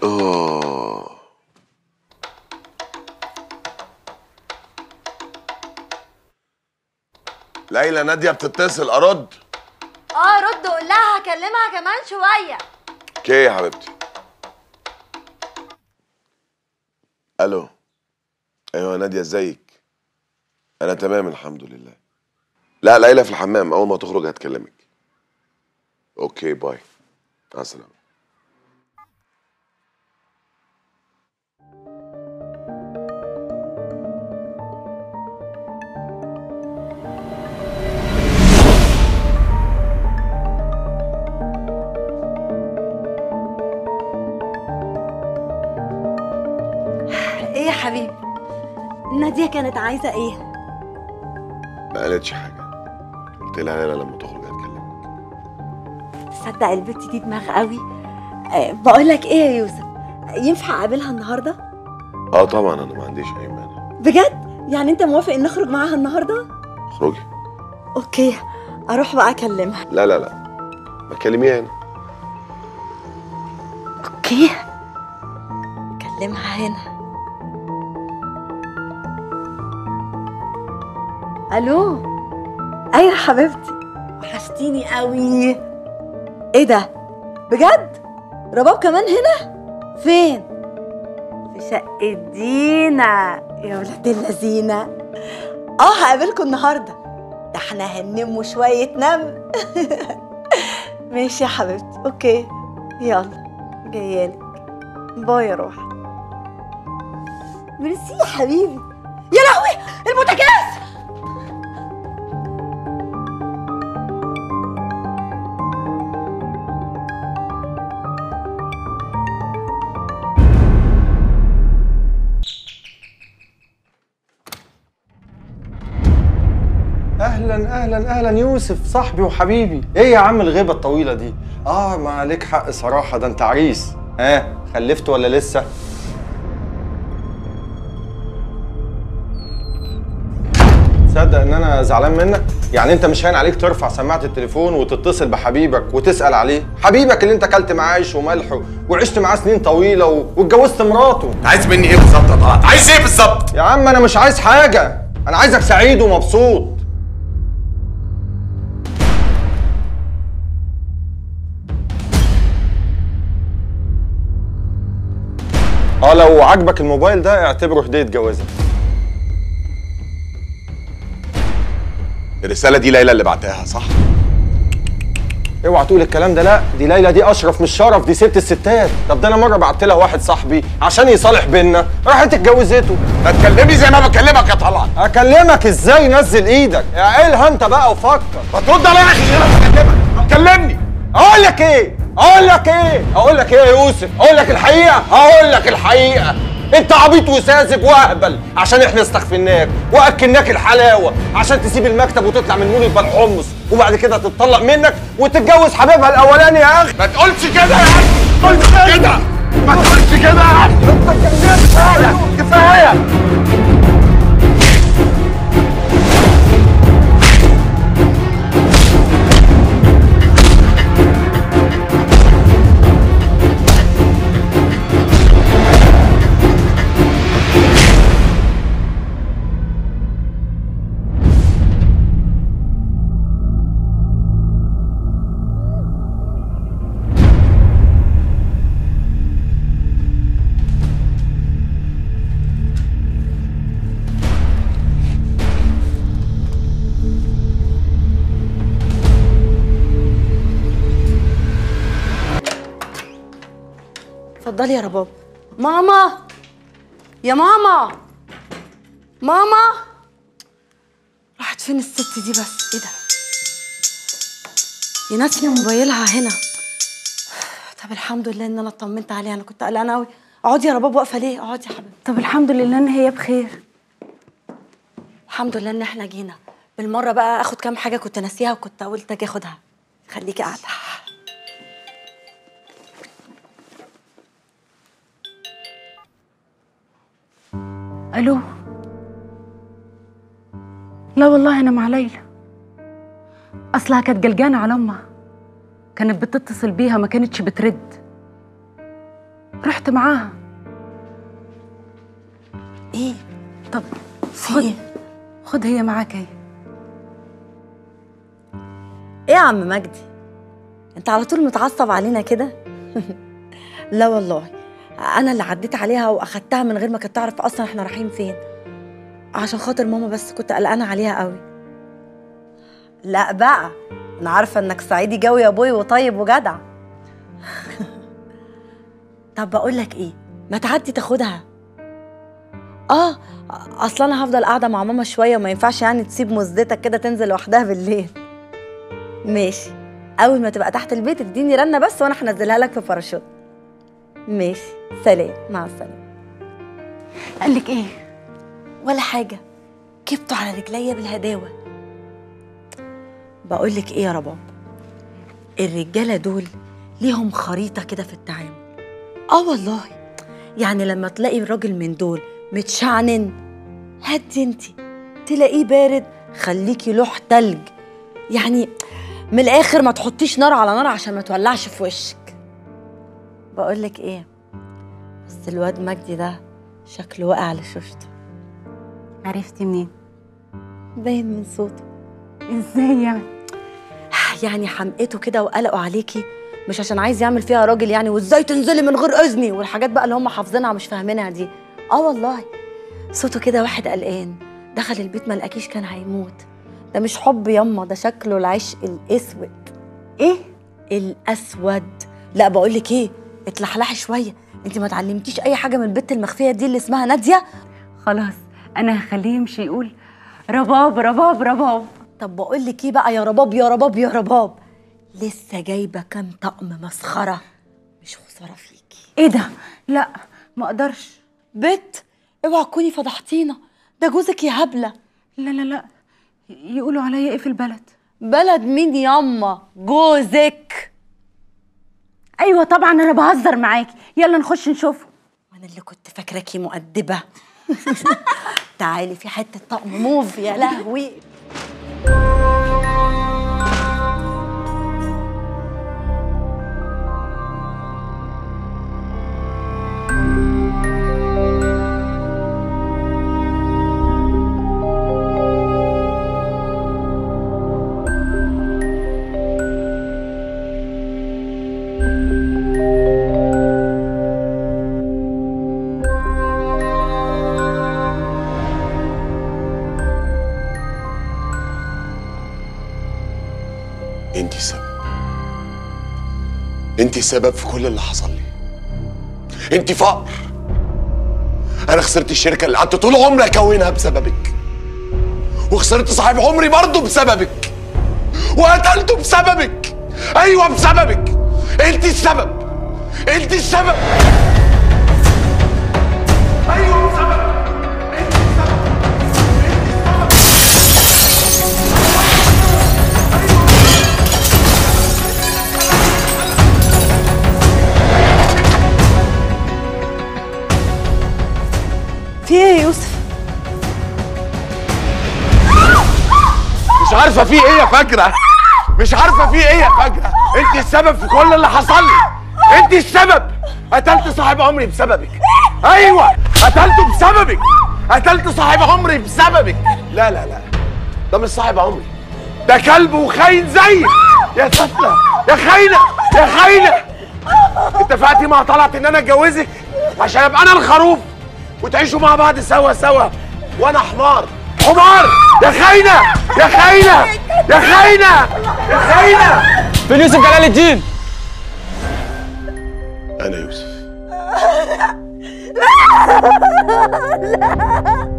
اه ليلى ناديه بتتصل ارد اه رد قول لها هكلمها كمان شويه اوكي يا حبيبتي الو ايوه ناديه ازيك انا تمام الحمد لله لا ليلى في الحمام اول ما تخرج هتكلمك اوكي باي مع السلامه ايه يا حبيبي ناديه كانت عايزه ايه ما قالتش حاجه قلت لها ليلى لما تخرج هتكلمك تصدق البت دي دماغ قوي أه بقول لك ايه يا يوسف ينفع اقابلها النهارده اه طبعا انا ما عنديش اي مانع بجد يعني انت موافق ان نخرج معاها النهارده اخرجي اوكي اروح بقى اكلمها لا لا لا ما تكلميها هنا اوكي اكلمها هنا الو ايوه يا حبيبتي وحشتيني قوي ايه ده بجد رباب كمان هنا فين في شقة دينا يا ولاد اللذينة اه هقابلكم النهارده ده احنا هننم شوية نم ماشي يا حبيبتي اوكي يلا جايالك باي يا روحي ميرسي يا حبيبي يا لهوي البوتاجاز اهلا اهلا اهلا يوسف صاحبي وحبيبي ايه يا عم الغيبه الطويله دي اه ما عليك حق صراحه ده انت عريس ها آه خلفت ولا لسه تصدق ان انا زعلان منك يعني انت مش هين عليك ترفع سماعه التليفون وتتصل بحبيبك وتسال عليه حبيبك اللي انت اكلت معاه عيش وملح وعشت معاه سنين طويله و... واتجوزت مراته عايز مني ايه بالظبط يا طلعت؟ عايز ايه بالظبط؟ يا عم انا مش عايز حاجه انا عايزك سعيد ومبسوط اه لو عجبك الموبايل ده اعتبره هديه جوازك الرسالة دي ليلى اللي بعتها صح؟ اوعى تقول الكلام ده لا دي ليلى دي اشرف مش شرف دي ست الستات طب ده انا مره بعت لها واحد صاحبي عشان يصالح بينا راحت اتجوزته ما تكلمني زي ما بكلمك يا طلعت اكلمك ازاي نزل ايدك اعقلها انت بقى وفكر ما ترد عليا يا اخي انا بكلمك كلمني اقول لك ايه اقول لك ايه اقول لك ايه يا يوسف اقول لك الحقيقه اقول لك الحقيقه انت عبيط وساذج واهبل عشان احنا استغفلناك واكلناك الحلاوه عشان تسيب المكتب وتطلع من مول يبقى الحمص وبعد كده تتطلق منك وتتجوز حبيبها الاولاني يا اخي ما تقولش كده يا عم ما تقولش كده ما تقولش كده يا عم كفايه كفايه اتفضلي يا رباب ماما يا ماما ماما راحت فين الست دي بس ايه ده يا ناسيه موبايلها هنا طب الحمد لله ان انا اطمنت عليها انا كنت قلقانه قوي اقعدي يا رباب واقفه ليه اقعدي يا حبيبتي طب الحمد لله ان هي بخير الحمد لله ان احنا جينا بالمره بقى اخد كام حاجه كنت ناسيها وكنت قلت اجي اخدها خليكي قاعده الو لا والله انا مع ليلى اصلها كانت جلجانه على امها كانت بتتصل بيها ما كانتش بترد رحت معاها ايه طب في خد ايه خد هي معاك اهي ايه يا عم مجدي انت على طول متعصب علينا كده لا والله انا اللي عديت عليها واخدتها من غير ما كانت تعرف اصلا احنا رايحين فين عشان خاطر ماما بس كنت قلقانه عليها قوي لا بقى انا عارفه انك صعيدي جوي يا ابوي وطيب وجدع طب بقول لك ايه ما تعدي تاخدها اه اصلا انا هفضل قاعده مع ماما شويه وما ينفعش يعني تسيب مزدتك كده تنزل لوحدها بالليل ماشي اول ما تبقى تحت البيت اديني رنه بس وانا هنزلها لك في باراشوت ماشي سلام مع السلامه قال لك ايه ولا حاجه كبته على رجليا بالهداوه بقول لك ايه يا رباب الرجاله دول ليهم خريطه كده في التعامل اه والله يعني لما تلاقي راجل من دول متشعنن هدي انتي تلاقيه بارد خليكي لوح تلج يعني من الاخر ما تحطيش نار على نار عشان ما تولعش في وشك بقول لك ايه بس الواد مجدي ده شكله واقع على شوشته عرفتي منين باين من صوته ازاي يعني يعني حمقته كده وقلقوا عليكي مش عشان عايز يعمل فيها راجل يعني وازاي تنزلي من غير اذني والحاجات بقى اللي هم حافظينها مش فاهمينها دي اه والله صوته كده واحد قلقان دخل البيت ما لقاكيش كان هيموت ده مش حب يما ده شكله العشق الاسود ايه الاسود لا بقول لك ايه اتلحلحي شويه انت ما اتعلمتيش اي حاجه من البت المخفيه دي اللي اسمها ناديه خلاص انا هخليه يمشي يقول رباب رباب رباب طب بقول لك ايه بقى يا رباب يا رباب يا رباب لسه جايبه كام طقم مسخره مش خساره فيكي ايه ده لا ما اقدرش بت اوعى تكوني فضحتينا ده جوزك يا هبله لا لا لا يقولوا عليا ايه في البلد بلد مين ياما جوزك ايوه طبعا انا بهزر معاكي يلا نخش نشوفه وانا اللي كنت فاكراكي مؤدبه تعالي في حته طقم موف يا لهوي انت السبب انت السبب في كل اللي حصل لي انت فقر انا خسرت الشركه اللي قعدت طول عمري اكونها بسببك وخسرت صاحب عمري برضه بسببك وقتلته بسببك ايوه بسببك انت السبب انت السبب ايوه بسببك انت السبب انت السبب في ايه يا يوسف مش عارفه في ايه يا فجرة مش عارفه في ايه يا فجرة انت السبب في كل اللي حصل لي انت السبب قتلت صاحب عمري بسببك ايوه قتلته بسببك قتلت صاحب عمري بسببك لا لا لا ده مش صاحب عمري ده كلب وخاين زيك يا سفلة يا خاينة يا خاينة اتفقتي مع طلعت ان انا اتجوزك عشان ابقى انا الخروف وتعيشوا مع بعض سوا سوا وانا حمار حمار يا خاينة يا خاينة يا خاينة يا خاينة فين يوسف جلال الدين انا يوسف